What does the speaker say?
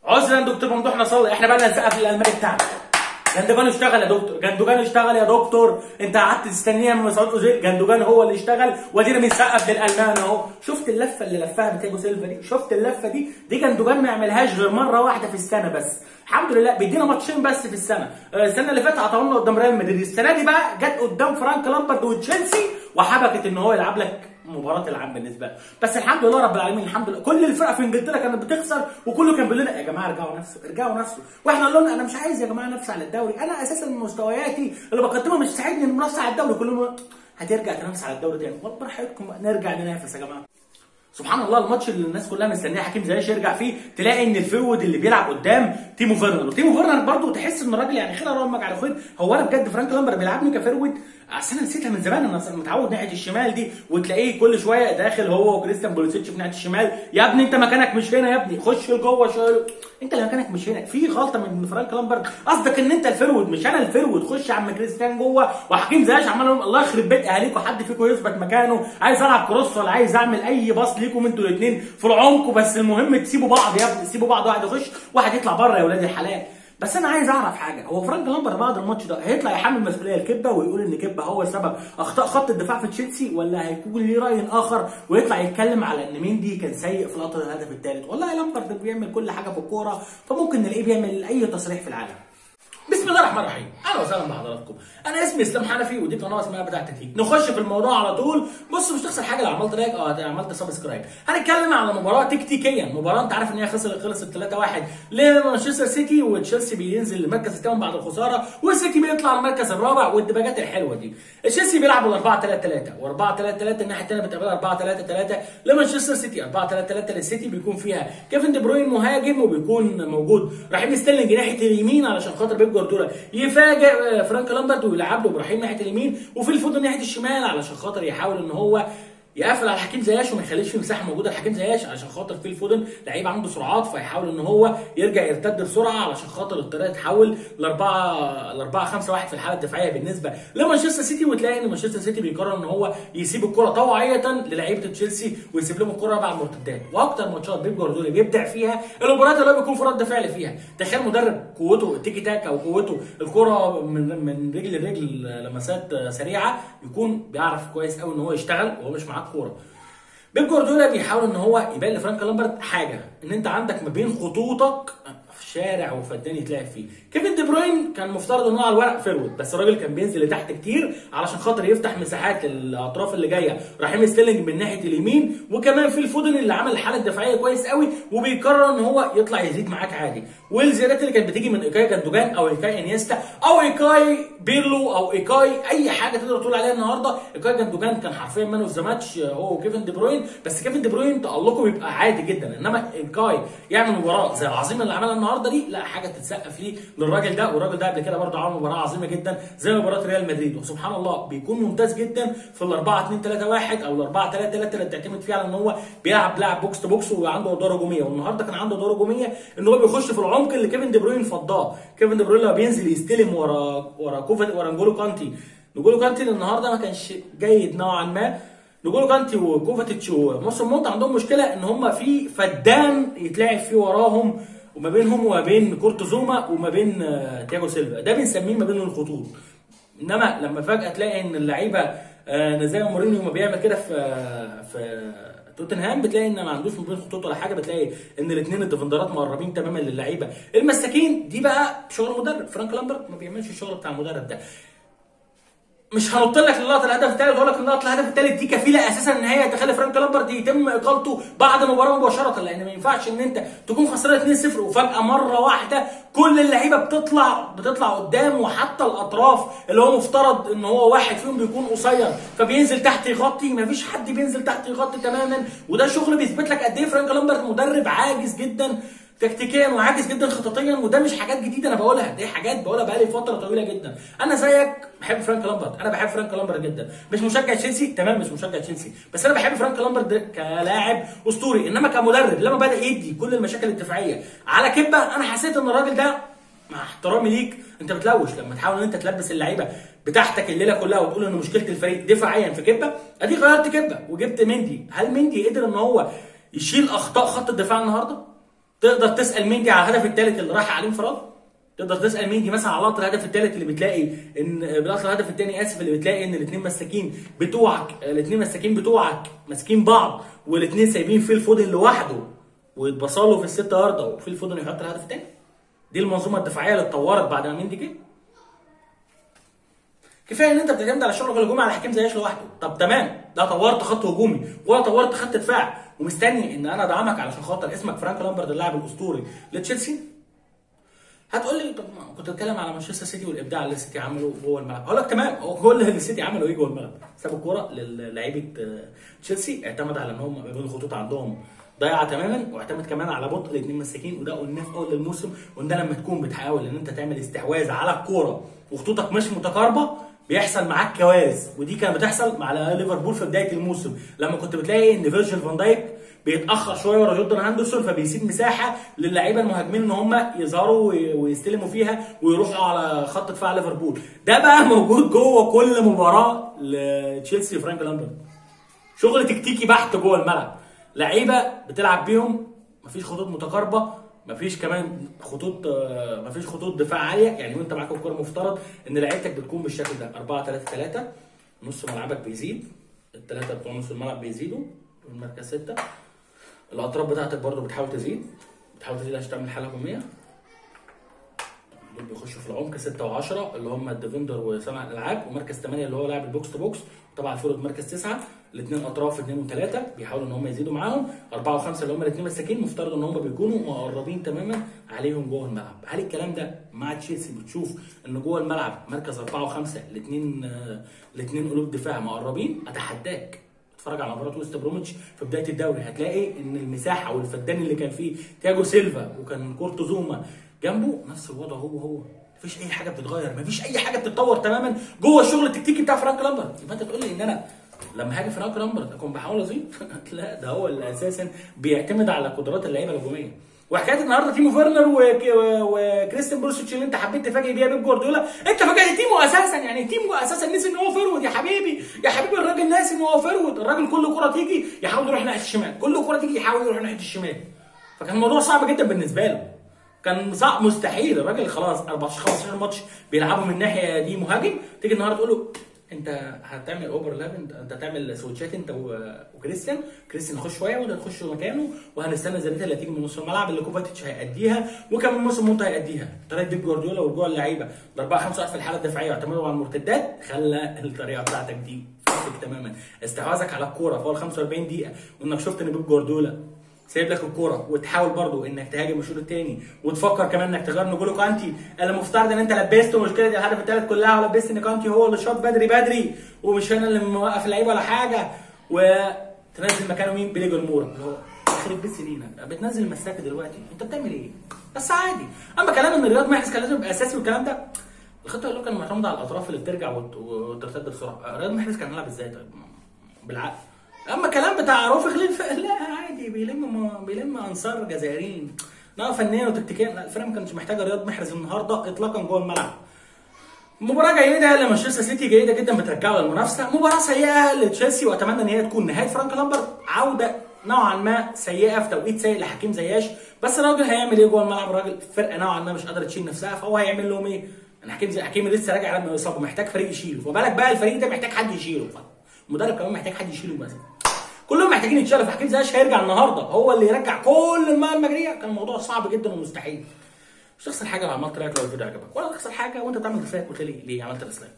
عذرا دكتور ممدوح نصر احنا بقى لنا نسقف للالماني بتاعنا جندوجان اشتغل يا دكتور جندوجان اشتغل يا دكتور انت قعدت تستنيها من مسعود اوزيل جندوجان هو اللي اشتغل وادينا بنسقف للالمان اهو شفت اللفه اللي لفها بتاجو سيلفا دي شفت اللفه دي دي جندوجان ما يعملهاش غير مره واحده في السنه بس الحمد لله بيدينا ماتشين بس في السنه آه، السنه اللي فاتت عطاونا قدام ريال مدريد السنه دي بقى جت قدام فرانك لامبرد وتشيلسي وحبكت ان هو يلعب لك مباراه العام بالنسبه له بس الحمد لله رب العالمين الحمد لله كل الفرق في انجلترا كانت بتخسر وكله كان بيقول لنا يا جماعه ارجعوا نفسه ارجعوا نفسه واحنا قلنا لهم انا مش عايز يا جماعه نفسي على الدوري انا اساسا مستوياتي اللي بقدمها مش تساعدني ان المنافسه على الدوري كلهم هترجع تنافس على الدوري تاني والله براحتكم بقى، نرجع ننافس يا جماعه سبحان الله الماتش اللي الناس كلها مستنيه حكيم زياش يرجع فيه تلاقي ان الفرود اللي بيلعب قدام تيمو فيرنر وتيمو فيرنر برضه تحس ان الراجل يعني خير رمج على خير هو انا بجد فرانك لامبر بيلعبني كفرود اصل انا نسيتها من زمان انا أصلاً متعود ناحيه الشمال دي وتلاقيه كل شويه داخل هو وكريستيان بوليسيتش في ناحيه الشمال يا ابني انت مكانك مش هنا يا ابني خش لجوه شويه انت اللي مكانك مش هنا في غلطه من فرانك لامبر قصدك ان انت الفرود مش انا الفرود خش يا عم كريستيان جوه وحكيم زياش عمال يقول الله يخرب بيت اهاليكم حد فيكم يثبت مكانه عايز العب كروس ولا عايز اعمل اي باص ليكم انتوا الاثنين في العمق بس المهم تسيبوا بعض يا ابني تسيبوا بعض واحد يخش واحد يطلع بره يا ولاد الحلال بس انا عايز اعرف حاجه هو فرانك لامبر بعد الماتش ده هيطلع يحمل مسؤوليه الكبه ويقول ان كبه هو السبب اخطاء خط الدفاع في تشيلسي ولا هيكون ليه راي اخر ويطلع يتكلم على ان ميندي كان سيء في لقطه الهدف الثالث والله لامبرد بيعمل كل حاجه في الكوره فممكن نلاقيه بيعمل اي تصريح في العالم بسم الله الرحمن الرحيم اهلا وسهلا بحضراتكم انا اسمي اسلام حنفي ودي قناه اسمها بتاع التكتيك نخش في الموضوع على طول بص مش تخسر حاجه لو عملت لايك او عملت سبسكرايب هنتكلم على مباراه تكتيكيا مباراه انت عارف ان هي خسر خلصت 3-1 لمانشستر سيتي وتشيلسي بينزل للمركز الثامن بعد الخساره والسيتي بيطلع المركز الرابع والدباجات الحلوه دي تشيلسي بيلعب بال 4 3 3 و4 3 3 الناحيه الثانيه بتقابلها 4 3 3 لمانشستر سيتي 4 3 3 للسيتي بيكون فيها كيفن دي بروين مهاجم وبيكون موجود رحيم ستيرلينج ناحيه اليمين علشان خاطر بيب جوارديولا يفاجئ فرانك لامبرت ويلعب له ابراهيم ناحيه اليمين وفي الفودن ناحيه الشمال علشان خاطر يحاول ان هو يقفل على حكيم زياش وما يخليش في مساحه موجوده لحكيم زياش عشان خاطر في الفودن لعيب عنده سرعات فيحاول ان هو يرجع يرتد بسرعه علشان خاطر الطريقه تتحول ل 4 ل 4 5 1 في الحاله الدفاعيه بالنسبه لمانشستر سيتي وتلاقي ان مانشستر سيتي بيقرر ان هو يسيب الكره طوعيه للعيبه تشيلسي ويسيب لهم الكره بعد المرتدات واكتر ماتشات بيب جوارديولا بيبدع فيها المباريات اللي هو بيكون في رد فعل فيها تخيل مدرب قوته التيكي تاكا وقوته الكره من من رجل لرجل لمسات سريعه يكون بيعرف كويس قوي ان هو يشتغل وهو مش معاه الكوره بيب جوارديولا بيحاول ان هو يبين لفرانك لامبرت حاجه ان انت عندك ما بين خطوطك في شارع وفدان يتلعب فيه كيفن دي بروين كان مفترض ان هو على الورق فيرود بس الراجل كان بينزل لتحت كتير علشان خاطر يفتح مساحات للاطراف اللي جايه رحيم ستيرلينج من ناحيه اليمين وكمان في الفودن اللي عمل الحاله الدفاعيه كويس قوي وبيقرر ان هو يطلع يزيد معاك عادي والزيادات اللي كانت بتيجي من ايكاي جندوجان او ايكاي انيستا او ايكاي بيرلو او ايكاي اي حاجه تقدر تقول عليها النهارده ايكاي جندوجان كان حرفيا مان اوف ذا ماتش هو وكيفن دي بروين بس كيفن دي بروين تالقه بيبقى عادي جدا انما ايكاي يعمل مباراه زي العظيمه اللي عملها النهارده دي لا حاجه تتسقف ليه للراجل ده والراجل ده قبل كده برضه عمل مباراه عظيمه جدا زي مباراه ريال مدريد وسبحان الله بيكون ممتاز جدا في ال 4 2 3 1 او ال 4 3 3 اللي بتعتمد فيها على ان هو بيلعب لاعب بوكس تو بوكس وعنده ادوار هجوميه والنهارده كان عنده ادوار هجوميه ان هو بيخش في العمق اللي كيفن دي بروين فضاه كيفن دي بروين لما بينزل يستلم ورا ورا كوفا ورا نجولو كانتي نجولو كانتي النهارده ما كانش جيد نوعا ما نجولو كانتي وكوفاتيتش وموسم مونت عندهم مشكله ان هم في فدان يتلعب فيه وراهم وما بينهم وما بين كورتوزوما وما بين آه، تياجو سيلفا ده بنسميه ما بين الخطوط انما لما فجاه تلاقي ان اللعيبه آه، زي ما مورينيو ما بيعمل كده في في توتنهام بتلاقي ان ما عندوش ما بين خطوط ولا حاجه بتلاقي ان الاثنين الديفندرات مقربين تماما للعيبه المساكين دي بقى شغل مدرب فرانك لامبرت ما بيعملش الشغل بتاع المدرب ده مش هنط لك للقطه الهدف الثالث واقول لك ان لقطه الهدف الثالث دي كفيله اساسا ان هي تخلي فرانك لامبرت يتم اقالته بعد المباراه مباشره لان ما ينفعش ان انت تكون خسران 2-0 وفجاه مره واحده كل اللعيبه بتطلع بتطلع قدام وحتى الاطراف اللي هو مفترض ان هو واحد فيهم بيكون قصير فبينزل تحت يغطي ما فيش حد بينزل تحت يغطي تماما وده شغل بيثبت لك قد ايه فرانك لامبرت مدرب عاجز جدا تكتيكيا وعاجز جدا خططيا وده مش حاجات جديده انا بقولها دي حاجات بقولها بقالي فتره طويله جدا انا زيك بحب فرانك لامبرد انا بحب فرانك لامبرد جدا مش مشجع تشيلسي تمام مش مشجع تشيلسي بس انا بحب فرانك لامبرد كلاعب اسطوري انما كمدرب لما بدا يدي كل المشاكل الدفاعيه على كبه انا حسيت ان الراجل ده مع احترامي ليك انت بتلوش لما تحاول ان انت تلبس اللعيبه بتاعتك الليله كلها وتقول ان مشكله الفريق دفاعيا في كبه ادي غيرت كبه وجبت مندي هل مندي قدر ان هو يشيل اخطاء خط الدفاع النهارده تقدر تسال مندي على الهدف الثالث اللي راح عليه انفراد تقدر تسال مندي مثلا على لقطه الهدف الثالث اللي بتلاقي ان لقطه الهدف الثاني اسف اللي بتلاقي ان الاثنين مساكين بتوعك الاثنين مساكين بتوعك ماسكين بعض والاثنين سايبين فيل فودن لوحده ويتبصلوا في الست ارضه وفيل فودن يحط الهدف الثاني دي المنظومه الدفاعيه اللي اتطورت بعد ما مندي جه كفايه ان انت بتعتمد على الشغل الهجومي على حكيم زياش لوحده طب تمام ده طورت خط هجومي ولا طورت خط دفاع ومستني ان انا ادعمك علشان خاطر اسمك فرانك لامبرد اللاعب الاسطوري لتشيلسي هتقول لي طب ما كنت بتكلم على مانشستر سيتي والابداع اللي السيتي عمله جوه الملعب اقول لك تمام هو كل اللي السيتي عمله ايه جوه الملعب ساب الكوره للاعيبه تشيلسي اعتمد على ان هم بين الخطوط عندهم ضايعه تماما واعتمد كمان على بطء الاثنين مساكين وده قلناه في اول الموسم وان ده لما تكون بتحاول ان انت تعمل استحواذ على الكوره وخطوطك مش متقاربه بيحصل معاك كوارث ودي كانت بتحصل مع ليفربول في بدايه الموسم لما كنت بتلاقي ان فيرجيل فان دايك بيتاخر شويه ورا جوردن هاندرسون فبيسيب مساحه للعيبه المهاجمين ان هم يظهروا ويستلموا فيها ويروحوا على خط دفاع ليفربول ده بقى موجود جوه كل مباراه لتشيلسي فرانك لامبرد شغل تكتيكي بحت جوه الملعب لعيبه بتلعب بيهم مفيش خطوط متقاربه مفيش كمان خطوط مفيش خطوط دفاع عاليه يعني وانت معاك الكوره مفترض ان لعيبتك بتكون بالشكل ده 4 3 3 نص ملعبك بيزيد الثلاثه بتوع نص الملعب بيزيدوا المركز 6 الاطراف بتاعتك برضو بتحاول تزيد بتحاول تزيد عشان تعمل حاله هجوميه دول بيخشوا في العمق 6 و10 اللي هم الديفندر وصانع الالعاب ومركز 8 اللي هو لاعب البوكس تو بوكس وطبعا الفورد مركز 9 الاثنين اطراف 2 و3 بيحاولوا ان هم يزيدوا معاهم 4 و5 اللي هم الاثنين مساكين مفترض ان هم بيكونوا مقربين تماما عليهم جوه الملعب هل الكلام ده مع تشيلسي بتشوف ان جوه الملعب مركز 4 و5 الاثنين الاثنين قلوب دفاع مقربين اتحداك اتفرج على مباراه ويست بروميتش في بدايه الدوري هتلاقي ان المساحه والفدان اللي كان فيه تياجو سيلفا وكان كورتو زوما جنبه نفس الوضع هو هو مفيش اي حاجه بتتغير مفيش اي حاجه بتتطور تماما جوه الشغل التكتيكي بتاع فرانك لامبرد يبقى انت تقول لي ان انا لما هاجي فرانك لامبرد اكون بحاول ازيد لا ده هو اللي اساسا بيعتمد على قدرات اللعيبه الهجوميه وحكايه النهارده تيمو فيرنر وكريستيان بروسيتش اللي انت حبيت تفاجئ بيها بيب جوارديولا انت فاجئت تيمو اساسا يعني تيمو اساسا نسي ان هو فيرود يا حبيبي يا حبيبي الراجل ناسي ان هو فيرود الراجل كل كره تيجي يحاول يروح ناحيه الشمال كل كره تيجي يحاول يروح ناحيه الشمال فكان الموضوع صعب جدا بالنسبه له كان صعب مستحيل الراجل خلاص 14 15 ماتش بيلعبوا من الناحيه دي مهاجم تيجي النهارده تقول له انت هتعمل اوفر لاب انت انت هتعمل سويتشات انت وكريستيان كريستيان يخش شويه وانت تخش مكانه وهنستنى زيادتها اللي هتيجي من نص الملعب اللي كوفاتيتش هيأديها وكمان موسم مونت هيأديها طريقه بيب جوارديولا ورجوع اللعيبه ال 4 5 1 في الحاله الدفاعيه واعتمادهم على المرتدات خلى الطريقه بتاعتك دي فاتك تماما استحواذك على الكوره فوق ال 45 دقيقه وانك شفت ان بيب جوارديولا سايب لك الكوره وتحاول برضو انك تهاجم الشوط الثاني وتفكر كمان انك تغير نجولو كانتي اللي مفترض ان انت لبسته مشكله الهدف الثالث كلها ولبست ان كانتي هو اللي شاط بدري بدري ومش انا اللي موقف اللعيبه ولا حاجه وتنزل مكانه مين بيلي جلمور اللي هو يخرب بيت سنينك بتنزل مساك دلوقتي انت بتعمل ايه؟ بس عادي اما كلام ان رياض محرز كان لازم يبقى اساسي والكلام ده الخطه اللي كان معتمد على الاطراف اللي بترجع وترتد بسرعه رياض محرز كان بيلعب ازاي طيب؟ بالعقل اما الكلام بتاع رافق خليل لا عادي بيلم بيلم انصار جزائريين لا فنيا وتكتيكيا لا الفرقه ما كانتش محتاجه رياض محرز النهارده اطلاقا جوه الملعب مباراة جيدة لمانشستر سيتي جيدة جدا بترجعه للمنافسة، مباراة سيئة لتشيلسي واتمنى ان هي تكون نهاية فرانك لامبرد عودة نوعا ما سيئة في توقيت سيء لحكيم زياش، بس الراجل هيعمل ايه جوه الملعب؟ الراجل فرقة نوعا ما مش قادرة تشيل نفسها فهو هيعمل لهم ايه؟ انا حكيم زي حكيم لسه راجع من الاصابة محتاج فريق يشيله، فبالك بقى الفريق ده محتاج حد يشيله، المدرب كمان محتاج حد يشيله مثلا. كلهم محتاجين يتشالوا في حكيم زياش هيرجع النهارده هو اللي يرجع كل الماء المجريه كان الموضوع صعب جدا ومستحيل مش تخسر حاجه لو عملت لايك لو الفيديو عجبك ولا تخسر حاجه وانت تعمل ديسلايك قلت لي ليه عملت ديسلايك